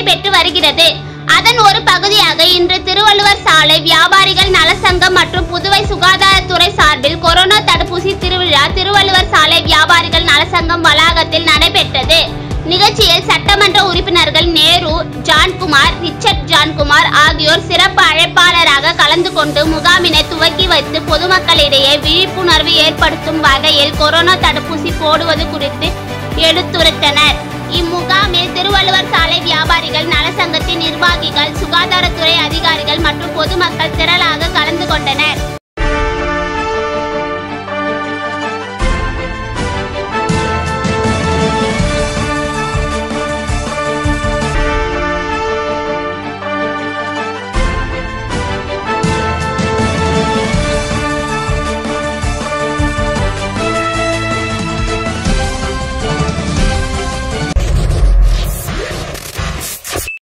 நடைபெற்று வருகிறது அதன் ஒரு பகுதியாக இன்று திருவள்ளுவர் சாலை வியாபாரிகள் நலசங்கம் மற்றும் புதுவை சுகாதாரத்துறை சார்பில் கொரோனா தடுப்பூசி திருவிழா திருவள்ளுவர் சாலை வியாபாரிகள் நலசங்கம் வளாகத்தில் நடைபெற்றது நிகழ்ச்சியில் சட்டமன்ற உறுப்பினர்கள் நேரு ஜான்குமார் ரிச்சர்ட் ஜான்குமார் ஆகியோர் சிறப்பு அழைப்பாளராக கலந்து கொண்டு முகாமினை துவக்கி வைத்து பொதுமக்களிடையே விழிப்புணர்வு ஏற்படுத்தும் வகையில் கொரோனா தடுப்பூசி போடுவது குறித்து எடுத்துரைத்தனர் இம்முகாமில் திருவள்ளுவர் சாலை வியாபாரிகள் நலசங்கத்தின் நிர்வாகிகள் சுகாதாரத்துறை அதிகாரிகள் மற்றும் பொதுமக்கள் திரளாக கலந்து கொண்டனர்